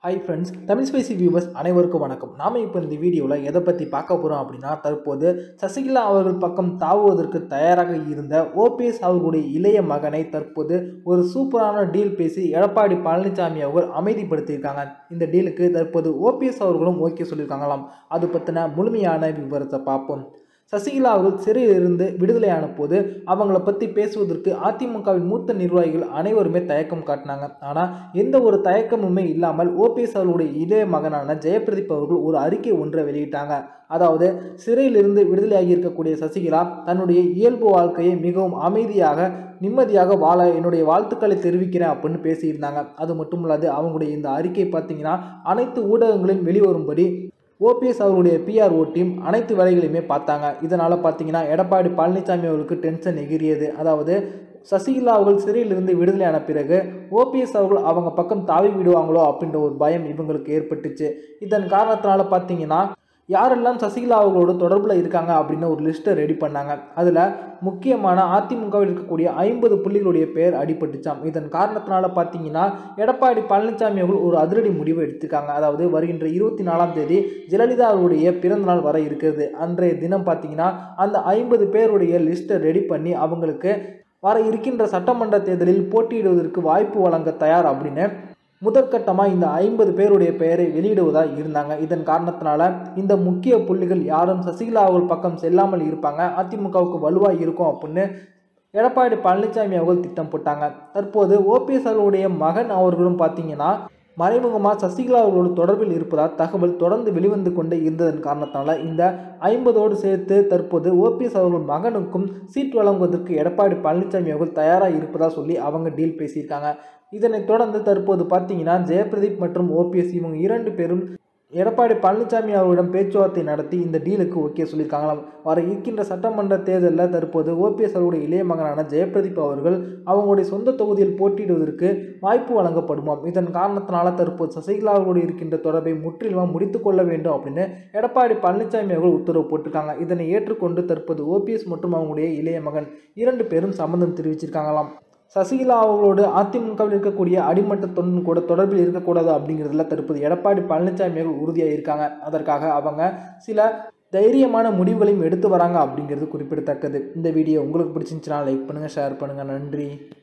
hi friends Tamil spicy viewers அனைவருக்கும் வணக்கம் நாம் இப்போ இந்த வீடியோவில் எதை பற்றி பார்க்க போகிறோம் அப்படின்னா தற்போது சசிகலா அவர்கள் பக்கம் தாவுவதற்கு தயாராக இருந்த ஓபிஎஸ் அவர்களுடைய இளைய மகனை தற்போது ஒரு சூப்பரான டீல் பேசி எடப்பாடி பழனிசாமி அவர்கள் அமைதிப்படுத்தியிருக்காங்க இந்த டீலுக்கு தற்போது ஓபிஎஸ் அவர்களும் ஓகே சொல்லியிருக்காங்களாம் அது பற்றின முழுமையான விவரத்தை பார்ப்போம் சசிகலா அவர்கள் சிறையிலிருந்து விடுதலையான போது அவங்கள பற்றி பேசுவதற்கு அதிமுகவின் மூத்த நிர்வாகிகள் அனைவருமே தயக்கம் காட்டினாங்க ஆனால் எந்த ஒரு தயக்கமுமே இல்லாமல் ஓபிஎஸ் அவர்களுடைய இளைய மகனான ஜெயபிரதீப் அவர்கள் ஒரு அறிக்கை ஒன்றை வெளியிட்டாங்க அதாவது சிறையிலிருந்து விடுதலையாகி இருக்கக்கூடிய சசிகலா தன்னுடைய இயல்பு வாழ்க்கையை மிகவும் அமைதியாக நிம்மதியாக வாழ என்னுடைய வாழ்த்துக்களை தெரிவிக்கிறேன் அப்படின்னு பேசியிருந்தாங்க அது மட்டும் இல்லாது அவங்களுடைய இந்த அறிக்கை பார்த்தீங்கன்னா அனைத்து ஊடகங்களிலும் வெளிவரும்படி ஓபிஎஸ் அவருடைய பிஆர்ஓ டீம் அனைத்து வேலைகளையுமே பார்த்தாங்க இதனால் பார்த்தீங்கன்னா எடப்பாடி பழனிசாமி அவர்களுக்கு டென்ஷன் எகிரியது அதாவது சசிகலா அவர்கள் சிறையிலிருந்து விடுதலையான பிறகு ஓபிஎஸ் அவர்கள் அவங்க பக்கம் தாவி விடுவாங்களோ அப்படின்ற ஒரு பயம் இவங்களுக்கு ஏற்பட்டுச்சு இதன் காரணத்தினால பார்த்தீங்கன்னா யாரெல்லாம் சசிகலா அவர்களோட தொடர்பில் இருக்காங்க அப்படின்னு ஒரு லிஸ்ட்டை ரெடி பண்ணாங்க அதில் முக்கியமான அதிமுகவில் இருக்கக்கூடிய ஐம்பது புள்ளிகளுடைய பெயர் அடிபட்டுச்சாம் இதன் காரணத்தினால பார்த்தீங்கன்னா எடப்பாடி பழனிசாமி அவர்கள் ஒரு அதிரடி முடிவு எடுத்திருக்காங்க அதாவது வருகின்ற இருபத்தி நாலாம் தேதி ஜெயலலிதா அவருடைய பிறந்தநாள் வர இருக்கிறது அன்றைய தினம் பார்த்தீங்கன்னா அந்த ஐம்பது பேருடைய லிஸ்ட்டை ரெடி பண்ணி அவங்களுக்கு வர இருக்கின்ற சட்டமன்ற தேர்தலில் போட்டியிடுவதற்கு வாய்ப்பு வழங்க தயார் அப்படின்னு முதற்கட்டமாக இந்த ஐம்பது பேருடைய பெயரை வெளியிடுவதாக இருந்தாங்க இதன் காரணத்தினால இந்த முக்கிய புள்ளிகள் யாரும் சசிகலா அவர்கள் பக்கம் செல்லாமல் இருப்பாங்க அதிமுகவுக்கு வலுவாக இருக்கும் அப்படின்னு எடப்பாடி பழனிசாமி அவர்கள் திட்டம் போட்டாங்க தற்போது ஓபிஎஸ் அவர்களுடைய மகன் அவர்களும் பார்த்தீங்கன்னா மறைமுகமாக சசிகலா அவர்களோடு தொடர்பில் இருப்பதால் தகவல் தொடர்ந்து வெளிவந்து கொண்டே இருந்ததன் காரணத்தினால இந்த ஐம்பதோடு சேர்த்து தற்போது ஓபிஎஸ் அவர்கள் மகனுக்கும் சீட் வழங்குவதற்கு எடப்பாடி பழனிசாமி அவர்கள் தயாராக இருப்பதா சொல்லி அவங்க டீல் பேசியிருக்காங்க இதனைத் தொடர்ந்து தற்போது பார்த்தீங்கன்னா ஜெயபிரதீப் மற்றும் ஓபிஎஸ் இவங்க இரண்டு பேரும் எடப்பாடி பழனிசாமி அவர்களிடம் பேச்சுவார்த்தை நடத்தி இந்த டீலுக்கு ஓகே சொல்லியிருக்காங்களாம் வர இருக்கின்ற சட்டமன்ற தேர்தலில் தற்போது ஓபிஎஸ் அவருடைய இளைய மகனான ஜெயபிரதீப் அவர்கள் அவங்களுடைய சொந்த தொகுதியில் போட்டியிடுவதற்கு வாய்ப்பு வழங்கப்படுமாம் இதன் காரணத்தினால தற்போது சசிகலா அவர்களுடைய இருக்கின்ற தொடர்பை முற்றிலுமாக முடித்து கொள்ள வேண்டும் அப்படின்னு எடப்பாடி பழனிசாமி அவர்கள் உத்தரவு போட்டிருக்காங்க இதனை ஏற்றுக்கொண்டு தற்போது ஓபிஎஸ் மற்றும் அவங்களுடைய இளைய மகன் இரண்டு பேரும் சம்மந்தம் தெரிவிச்சிருக்காங்களாம் சசிகலா அவர்களோடு அதிமுகவில் இருக்கக்கூடிய அடிமட்ட தொண்டு கூட தொடர்பில் இருக்கக்கூடாது அப்படிங்கிறதுல தற்போது எடப்பாடி பழனிசாமி அவர்கள் உறுதியாக இருக்காங்க அதற்காக அவங்க சில தைரியமான முடிவுகளையும் எடுத்து வராங்க அப்படிங்கிறது குறிப்பிடத்தக்கது இந்த வீடியோ உங்களுக்கு பிடிச்சிருந்துச்சுன்னா லைக் பண்ணுங்கள் ஷேர் பண்ணுங்கள் நன்றி